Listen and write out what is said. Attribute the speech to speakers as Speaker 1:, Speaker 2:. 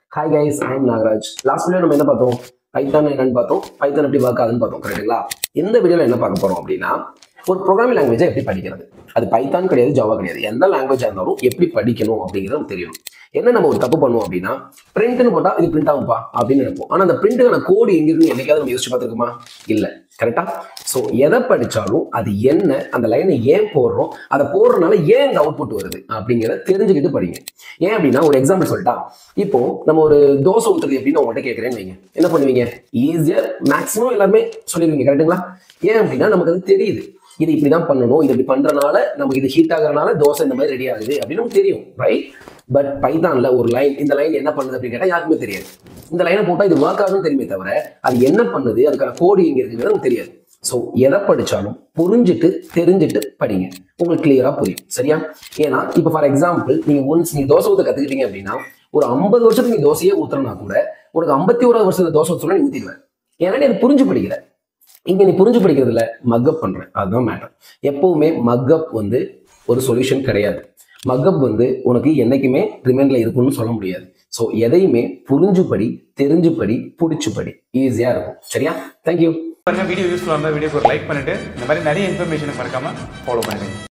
Speaker 1: hi guys I'm Nagaraj last video நம்ம என்ன பார்த்தோம் பைத்தான் என்னன்னு பார்த்தோம் பைத்தான் எப்படி ஒர்க் ஆகுதுன்னு பார்த்தோம் கரெக்ட்டுங்களா இந்த வீடியோல என்ன பார்க்க போறோம் அப்படின்னா ஒரு ப்ரோக்ராமிங் லாங்குவேஜை எப்படி படிக்கிறது அது பைத்தான் கிடையாது ஜாவா கிடையாது எந்த லாங்குவேஜாக இருந்தாலும் எப்படி படிக்கணும் அப்படிங்கிறது நமக்கு தெரியும் என்ன நம்ம ஒரு தப்பு பண்ணுவோம் அப்படின்னா பிரிண்ட்னு போட்டா இது பிரிண்ட் ஆகும்பா அப்படின்னு நினைப்போம் ஆனா அந்த பிரிண்ட்டுக்கான கோடு எங்க இருக்குன்னு என்னைக்காவது நம்ம யோசிச்சு பார்த்துருக்குமா இல்ல கரெக்டா ஸோ எதை படிச்சாலும் அது என்ன அந்த லைனை ஏன் போடுறோம் அதை போடுறதுனால ஏன் இந்த அவுட்புட் வருது அப்படிங்கிறத தெரிஞ்சுக்கிட்டு படிங்க ஏன் அப்படின்னா ஒரு எக்ஸாம்பிள் சொல்லிட்டா இப்போ நம்ம ஒரு தோசை ஊற்றுறது எப்படின்னு உங்கள்கிட்ட கேட்குறேன்னு வைங்க என்ன பண்ணுவீங்க ஈஸியாக மேக்ஸிமம் எல்லாருமே சொல்லிடுவீங்க கரெக்ட்டுங்களா ஏன் அப்படின்னா நமக்கு அது தெரியுது இது இப்படி தான் பண்ணணும் இது இப்படி பண்றனால நமக்கு இது ஹீட் ஆகுறதுனால தோசை இந்த மாதிரி ரெடி ஆகுது அப்படின்னு நமக்கு தெரியும் ரைட் பட் பைத்தான்ல ஒரு லைன் இந்த லைன் என்ன பண்ணுது அப்படின்னு கேட்டால் யாருக்குமே தெரியாது இந்த லைனை போட்டால் இது ஒர்க் ஆகுதுன்னு தெரியுமே தவிர அது என்ன பண்ணுது அதுக்கான கோடு எங்க இருக்குங்கிறது நமக்கு தெரியாது ஸோ எதை படிச்சாலும் புரிஞ்சுட்டு தெரிஞ்சுட்டு படிங்க உங்களுக்கு கிளியரா புரியும் சரியா ஏன்னா இப்போ ஃபார் எக்ஸாம்பிள் நீங்க ஒன்ஸ் நீங்க தோசை ஊற்ற கத்துக்கிட்டீங்க அப்படின்னா ஒரு ஐம்பது வருஷத்துக்கு நீ தோசையே ஊத்துறனா கூட உனக்கு ஐம்பத்தி ஓராவது வருஷத்துல தோசை ஊற்றுனா நீ ஊத்திடுவேன் ஏன்னா நீ அது புரிஞ்சு படிக்கிற இங்க நீ புரிஞ்சு படிக்கிறதுல மக்கப் பண்ற அதுதான் மேட்டர் எப்பவுமே மக்கப் வந்து ஒரு சொல்யூஷன் கிடையாது மக்கப் வந்து உனக்கு என்னைக்குமே ரிமைண்ட்ல இருக்கும்னு சொல்ல முடியாது ஸோ எதையுமே புரிஞ்சு படி தெரிஞ்சு படி பிடிச்சு படி ஈஸியா இருக்கும் சரியா தேங்க்யூ
Speaker 2: பாருங்க வீடியோ யூஸ்ஃபுல்லாக இருந்தால் வீடியோக்கு ஒரு லைக் பண்ணிட்டு இந்த மாதிரி நிறைய இன்ஃபர்மேஷன் மறக்காம ஃபாலோ பண்ணுங்க